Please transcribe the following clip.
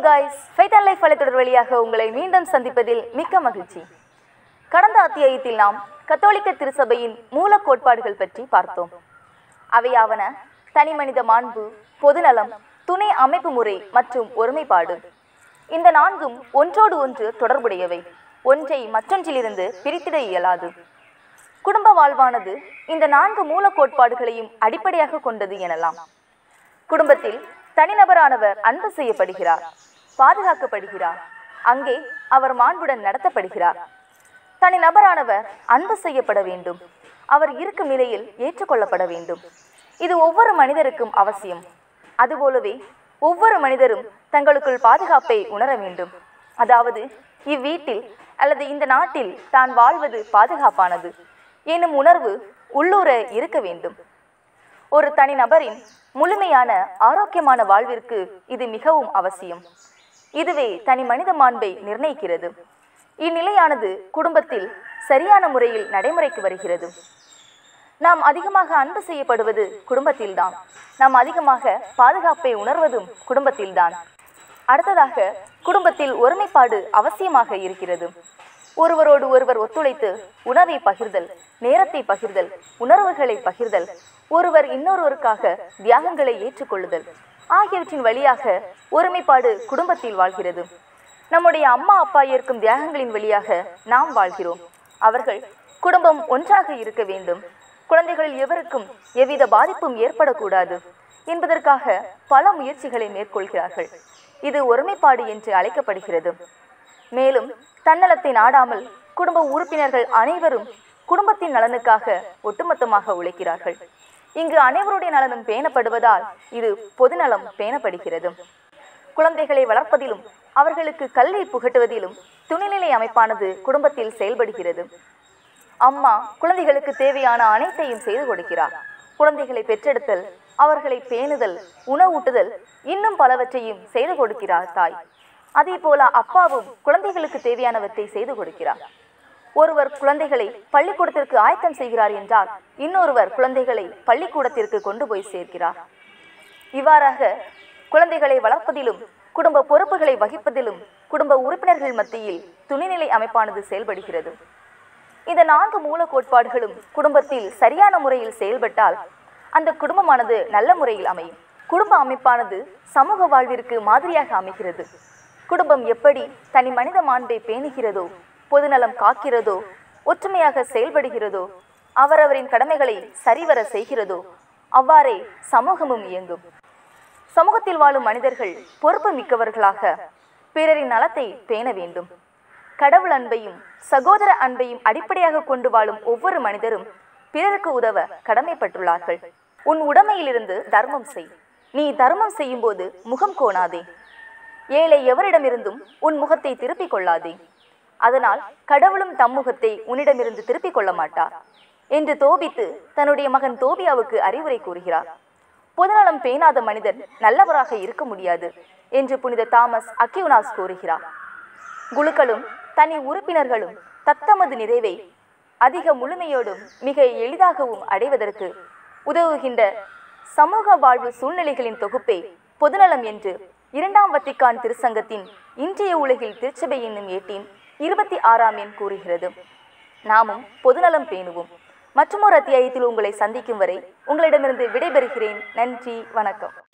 guys faith and life வலைத்தொடர் வழியாக உங்களை மீண்டும் சந்திப்பதில் மிக்க மகிழ்ச்சி கடந்த அத்தியாயத்தில் நாம் கத்தோலிக்க திருச்சபையின் மூல கோட்பாடுகள் பற்றி பார்த்தோம் அவையாவன தனிமனித மாண்பு பொதுநலம் துணை அமைப்பு முறை மற்றும் ஒருமைப்பாடு இந்த நான்கும் ஒன்றோடு ஒன்று தொடர்புடையவை ஒன்றை மற்றொன்றிலிருந்து பிரித்திட இயலாது குடும்ப வாழ்வானது இந்த நான்கு மூல கோட்பாடுகளையும் அடிப்படையாக கொண்டது எனலாம் குடும்பத்தில் தனிநபரானவர் அன்பு செய்யப்படுகிறார் பாதுகாக்கப்படுகிறார் அங்கே அவர் மாண்புடன் நடத்தப்படுகிறார் தனிநபரானவர் அன்பு செய்யப்பட வேண்டும் அவர் இருக்கும் நிலையில் ஏற்றுக்கொள்ளப்பட வேண்டும் இது ஒவ்வொரு மனிதருக்கும் அவசியம் அதுபோலவே ஒவ்வொரு மனிதரும் தங்களுக்குள் பாதுகாப்பை உணர வேண்டும் அதாவது இவ்வீட்டில் அல்லது இந்த நாட்டில் தான் வாழ்வது பாதுகாப்பானது எனும் உணர்வு உள்ளூர இருக்க வேண்டும் ஒரு தனிநபரின் முழுமையான ஆரோக்கியமான வாழ்விற்கு இது மிகவும் அவசியம் இதுவே தனி மனித மாண்பை நிர்ணயிக்கிறது இந்நிலையானது குடும்பத்தில் சரியான முறையில் நடைமுறைக்கு வருகிறது நாம் அதிகமாக அன்பு செய்யப்படுவது குடும்பத்தில்தான் நாம் அதிகமாக பாதுகாப்பை உணர்வதும் குடும்பத்தில்தான் அடுத்ததாக குடும்பத்தில் ஒருமைப்பாடு அவசியமாக இருக்கிறது ஒருவரோடு ஒருவர் ஒத்துழைத்து உணவை பகிர்தல் நேரத்தை பகிர்தல் உணர்வுகளை பகிர்தல் ஒருவர் இன்னொருவருக்காக தியாகங்களை ஏற்றுக்கொள்ளுதல் ஆகியவற்றின் வழியாக ஒருமைப்பாடு குடும்பத்தில் வாழ்கிறது நம்முடைய அம்மா அப்பா ஏற்கும் தியாகங்களின் வழியாக நாம் வாழ்கிறோம் அவர்கள் குடும்பம் ஒன்றாக இருக்க வேண்டும் குழந்தைகளில் எவருக்கும் எவ்வித பாதிப்பும் ஏற்படக்கூடாது என்பதற்காக பல முயற்சிகளை மேற்கொள்கிறார்கள் இது ஒருமைப்பாடு என்று அழைக்கப்படுகிறது மேலும் தன்னலத்தை நாடாமல் குடும்ப உறுப்பினர்கள் அனைவரும் குடும்பத்தின் நலனுக்காக ஒட்டுமொத்தமாக உழைக்கிறார்கள் இங்கு அனைவருடைய நலனும் பேணப்படுவதால் இது பொதுநலம் பேணப்படுகிறது குழந்தைகளை வளர்ப்பதிலும் அவர்களுக்கு கல்வி புகட்டுவதிலும் துணைநிலை அமைப்பானது குடும்பத்தில் செயல்படுகிறது அம்மா குழந்தைகளுக்கு தேவையான அனைத்தையும் செய்து கொடுக்கிறார் குழந்தைகளை பெற்றெடுத்தல் அவர்களை பேணுதல் உணவூட்டுதல் இன்னும் பலவற்றையும் செய்து கொடுக்கிறார் தாய் அதே போல அப்பாவும் குழந்தைகளுக்கு தேவையானவற்றை செய்து கொடுக்கிறார் ஒருவர் குழந்தைகளை பள்ளிக்கூடத்திற்கு ஆயத்தம் செய்கிறார் என்றால் இன்னொருவர் குழந்தைகளை பள்ளிக்கூடத்திற்கு கொண்டு போய் சேர்க்கிறார் இவ்வாறாக குழந்தைகளை வளர்ப்பதிலும் குடும்ப பொறுப்புகளை வகிப்பதிலும் குடும்ப உறுப்பினர்கள் மத்தியில் துணைநிலை அமைப்பானது செயல்படுகிறது இந்த நான்கு மூல கோட்பாடுகளும் குடும்பத்தில் சரியான முறையில் செயல்பட்டால் அந்த குடும்பமானது நல்ல முறையில் அமையும் குடும்ப அமைப்பானது சமூக வாழ்விற்கு மாதிரியாக அமைகிறது குடும்பம் எப்படி தனி மனித மாண்பை பேணுகிறதோ பொதுநலம் காக்கிறதோ ஒற்றுமையாக செயல்படுகிறதோ அவரவரின் கடமைகளை சரிவர செய்கிறதோ அவ்வாறே சமூகமும் இயங்கும் சமூகத்தில் வாழும் மனிதர்கள் பொறுப்பு மிக்கவர்களாக பிறரின் நலத்தை பேண வேண்டும் கடவுள் அன்பையும் சகோதர அன்பையும் அடிப்படையாக கொண்டு வாழும் ஒவ்வொரு மனிதரும் பிறருக்கு உதவ கடமைப்பட்டுள்ளார்கள் உன் உடமையிலிருந்து தர்மம் செய் நீ தர்மம் செய்யும்போது முகம் கோணாதே ஏழை எவரிடமிருந்தும் உன் முகத்தை திருப்பிக் கொள்ளாதே அதனால் கடவுளும் தம் முகத்தை உன்னிடமிருந்து திருப்பிக் கொள்ள மாட்டார் என்று தோபித்து தன்னுடைய மகன் தோபியாவுக்கு அறிவுரை கூறுகிறார் பொதுநலம் பேணாத மனிதன் நல்லவராக இருக்க முடியாது என்று புனித தாமஸ் அக்கியுனாஸ் கூறுகிறார் குழுக்களும் தனி உறுப்பினர்களும் தத்தமது நிறைவை அதிக முழுமையோடும் மிக எளிதாகவும் அடைவதற்கு உதவுகின்ற சமூக வாழ்வு சூழ்நிலைகளின் தொகுப்பே பொதுநலம் என்று இரண்டாம் வத்திக்கான் திருச்சங்கத்தின் இன்றைய உலகில் திருச்சபை என்னும் ஏட்டின் இருபத்தி ஆறாம் எண் கூறுகிறது நாமும் பொதுநலம் பேணுவோம் மற்றொரு அத்தியாயத்தில் உங்களை சந்திக்கும் வரை உங்களிடமிருந்து விடைபெறுகிறேன் நன்றி வணக்கம்